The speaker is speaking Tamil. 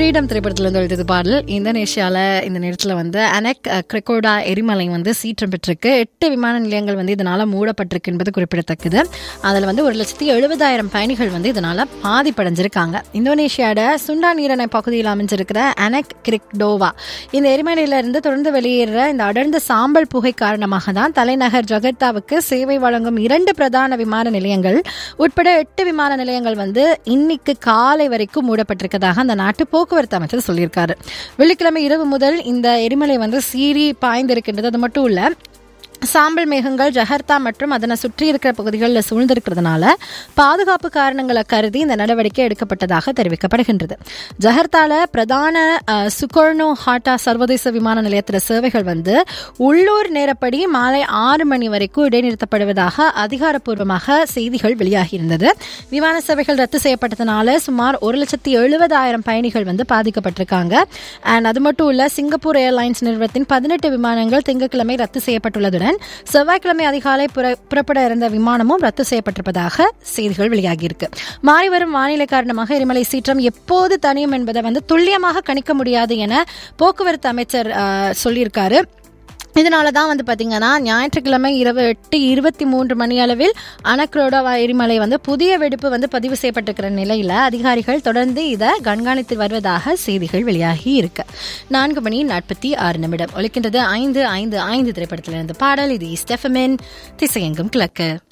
கிரீடம் திரைப்படத்தில் வந்து எழுதியது பாடல் இந்தோனேஷியாவில் இந்த நேரத்தில் வந்து அனெக் கிரெக்கோடா எரிமலை வந்து சீற்றம் பெற்றிருக்கு எட்டு விமான நிலையங்கள் வந்து இதனால் மூடப்பட்டிருக்கு என்பது குறிப்பிடத்தக்கது அதில் வந்து ஒரு லட்சத்தி எழுபதாயிரம் பயணிகள் வந்து இதனால் பாதிப்படைஞ்சிருக்காங்க இந்தோனேஷியாவோட சுண்டா நீரணை பகுதியில் அமைஞ்சிருக்கிற அனெக் கிரிக்டோவா இந்த எரிமலையிலிருந்து தொடர்ந்து வெளியேற இந்த அடர்ந்த சாம்பல் புகை காரணமாக தான் தலைநகர் ஜகர்த்தாவுக்கு சேவை வழங்கும் இரண்டு பிரதான விமான நிலையங்கள் உட்பட எட்டு விமான நிலையங்கள் வந்து இன்னைக்கு காலை வரைக்கும் மூடப்பட்டிருக்கதாக அந்த நாட்டு போக்குவரத்து அமைச்சர் சொல்லியிருக்காரு வெள்ளிக்கிழமை இரவு முதல் இந்த எரிமலை வந்து சீறி பாய்ந்திருக்கின்றது அது மட்டும் இல்ல சாம்பல் மேகங்கள் ஜஹர்த்தா மற்றும் அதனை சுற்றி இருக்கிற பகுதிகளில் சூழ்ந்திருக்கிறதுனால பாதுகாப்பு காரணங்களை கருதி இந்த நடவடிக்கை எடுக்கப்பட்டதாக தெரிவிக்கப்படுகின்றது ஜஹர்த்தால பிரதான அஹ், சுகோர்னோ ஹாட்டா சர்வதேச விமான நிலையத்தில் சேவைகள் வந்து உள்ளூர் நேரப்படி மாலை ஆறு மணி வரைக்கும் இடைநிறுத்தப்படுவதாக அதிகாரப்பூர்வமாக செய்திகள் வெளியாகியிருந்தது விமான சேவைகள் ரத்து செய்யப்பட்டதனால சுமார் ஒரு லட்சத்தி எழுபதாயிரம் பயணிகள் வந்து பாதிக்கப்பட்டிருக்காங்க அண்ட் அது மட்டும் இல்ல சிங்கப்பூர் ஏர்லைன்ஸ் நிறுவனத்தின் பதினெட்டு விமானங்கள் திங்கட்கிழமை ரத்து செய்யப்பட்டுள்ளதுடன் செவ்வாய்க்கிழமை அதிகாலை புற- புறப்பட இருந்த விமானமும் ரத்து செய்யப்பட்டிருப்பதாக செய்திகள் வெளியாகியிருக்கு மாறி வரும் வானிலை காரணமாக எரிமலை சீற்றம் எப்போது தணியும் என்பதை வந்து துல்லியமாக கணிக்க முடியாது என போக்குவரத்து அமைச்சர் அஹ், சொல்லியிருக்காரு இதனால தான் வந்து பார்த்தீங்கன்னா ஞாயிற்றுக்கிழமை இரவு எட்டு இருபத்தி மூன்று மணி அளவில் அனக்ரோடா எரிமலை வந்து புதிய வெடிப்பு வந்து பதிவு செய்யப்பட்டிருக்கிற நிலையில் அதிகாரிகள் தொடர்ந்து இதை கண்காணித்து வருவதாக செய்திகள் வெளியாகி இருக்கு நான்கு மணி நாற்பத்தி ஆறு நிமிடம் ஒலிக்கின்றது ஐந்து ஐந்து ஐந்து திரைப்படத்திலிருந்து பாடல் இது ஸ்டெஃபமின் திசையெங்கும் கிழக்கு